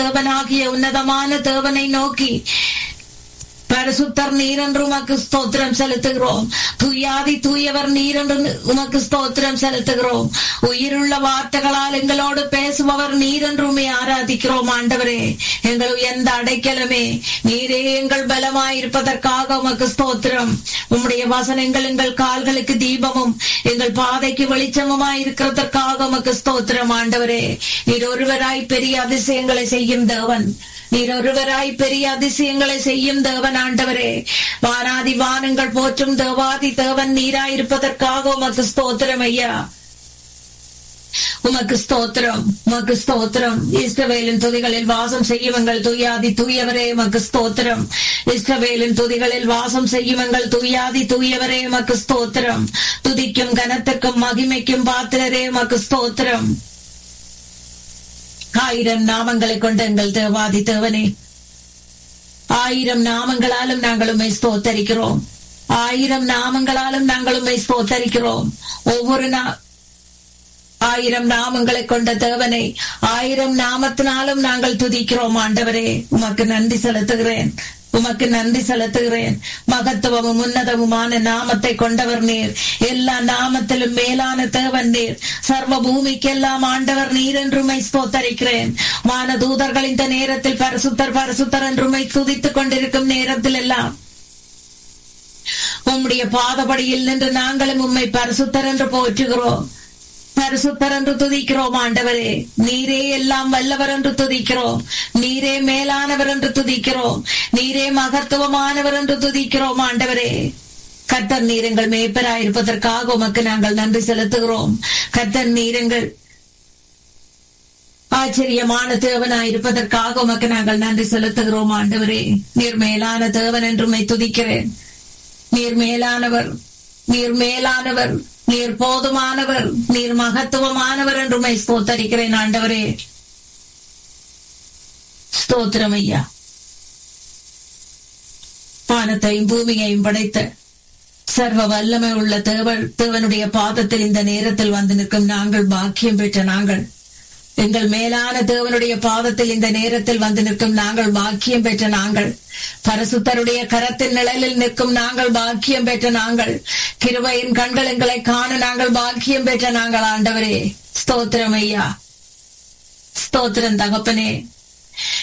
தேவனாகிய உன்னதமான தேவனை நோக்கி பரிசுத்தர் நீர் என்று உமக்கு ஸ்தோத்திரம் செலுத்துகிறோம் துயாதி தூயவர் நீர் என்று உமக்கு ஸ்தோத்திரம் செலுத்துகிறோம் உயிருள்ள வார்த்தைகளால் எங்களோடு பேசுபவர் நீர் என்று உண்மை ஆராதிக்கிறோம் ஆண்டவரே எங்கள் எந்த அடைக்கலமே நீரே எங்கள் பலமாயிருப்பதற்காக உமக்கு ஸ்தோத்திரம் உம்முடைய வசனங்கள் எங்கள் கால்களுக்கு தீபமும் எங்கள் பாதைக்கு வெளிச்சமுமாய் இருக்கிறதற்காக உமக்கு ஸ்தோத்திரம் ஆண்டவரே நீர் ஒருவராய் பெரிய அதிசயங்களை செய்யும் தேவன் நீர் ஒருவராய் பெரிய அதிசயங்களை செய்யும் தேவன் ஆண்டவரே வானாதி வானங்கள் போற்றும் தேவாதி தேவன் நீராயிருப்பதற்காக உமக்கு ஸ்தோத்திரம் ஐயா உமக்கு ஸ்தோத்திரம் உமக்கு ஸ்தோத்திரம் இஸ்ரவேலின் துதிகளில் வாசம் செய்யும் எங்கள் துயாதி தூயவரே உமக்கு ஸ்தோத்திரம் இஸ்ரவேலின் துதிகளில் வாசம் செய்யும் எங்கள் துயாதி தூயவரே உமக்கு ஸ்தோத்திரம் துதிக்கும் கனத்துக்கும் மகிமைக்கும் பாத்திரரே உமக்கு ஸ்தோத்திரம் ஆயிரம் நாமங்களை கொண்ட எங்கள் தேவாதி தேவனே ஆயிரம் நாமங்களாலும் நாங்கள் உண்மை ஸ்தோத்தரிக்கிறோம் ஆயிரம் நாமங்களாலும் நாங்கள் உண்மை ஸ்தோத்தரிக்கிறோம் ஒவ்வொரு நா ஆயிரம் நாமங்களை கொண்ட தேவனை ஆயிரம் நாமத்தினாலும் நாங்கள் துதிக்கிறோம் ஆண்டவரே உமக்கு நன்றி செலுத்துகிறேன் உமக்கு நன்றி செலுத்துகிறேன் மகத்துவமும் உன்னதமுமான நாமத்தை கொண்டவர் நீர் எல்லா நாமத்திலும் மேலான தேவன் நீர் சர்வ பூமிக்கெல்லாம் ஆண்டவர் நீர் என்றுமை ஸ்தோத்தரிக்கிறேன் வான தூதர்கள் இந்த நேரத்தில் பரிசுத்தர் பரிசுத்தர் என்றுமை துதித்துக் கொண்டிருக்கும் நேரத்தில் எல்லாம் உம்முடைய பாதபடியில் நின்று நாங்களும் உம்மை பரிசுத்தர் என்று போற்றுகிறோம் பரிசுத்தர் என்று துதிக்கிறோம் ஆண்டவரே நீரே எல்லாம் வல்லவர் என்று துதிக்கிறோம் நீரே மேலானவர் என்று துதிக்கிறோம் நீரே மகத்துவமானவர் என்று துதிக்கிறோம் ஆண்டவரே கர்த்தர் நீரங்கள் மேய்ப்பராயிருப்பதற்காக உமக்கு நாங்கள் நன்றி செலுத்துகிறோம் கர்த்தர் நீரங்கள் ஆச்சரியமான தேவனாயிருப்பதற்காக உமக்கு நாங்கள் நன்றி செலுத்துகிறோம் ஆண்டவரே நீர் மேலான தேவன் என்றுமை துதிக்கிறேன் நீர் மேலானவர் நீர் மேலானவர் நீர் போதுமானவர் நீர் மகத்துவமானவர் என்றுமை ஸ்தோத்தரிக்கிறேன் ஆண்டவரே ஸ்தோத்திரம் ஐயா வானத்தையும் பூமியையும் படைத்த சர்வ வல்லமை உள்ள தேவன் தேவனுடைய பாதத்தில் இந்த நேரத்தில் வந்து நிற்கும் நாங்கள் பாக்கியம் பெற்ற நாங்கள் எங்கள் மேலான தேவனுடைய பாதத்தில் இந்த நேரத்தில் வந்து நிற்கும் நாங்கள் பாக்கியம் பெற்ற நாங்கள் பரசுத்தருடைய கரத்தின் நிழலில் நிற்கும் நாங்கள் பாக்கியம் பெற்ற நாங்கள் கிருபையின் கண்கள் எங்களை காண நாங்கள் பாக்கியம் பெற்ற நாங்கள் ஆண்டவரே ஸ்தோத்திரம் ஐயா ஸ்தோத்திரம் தகப்பனே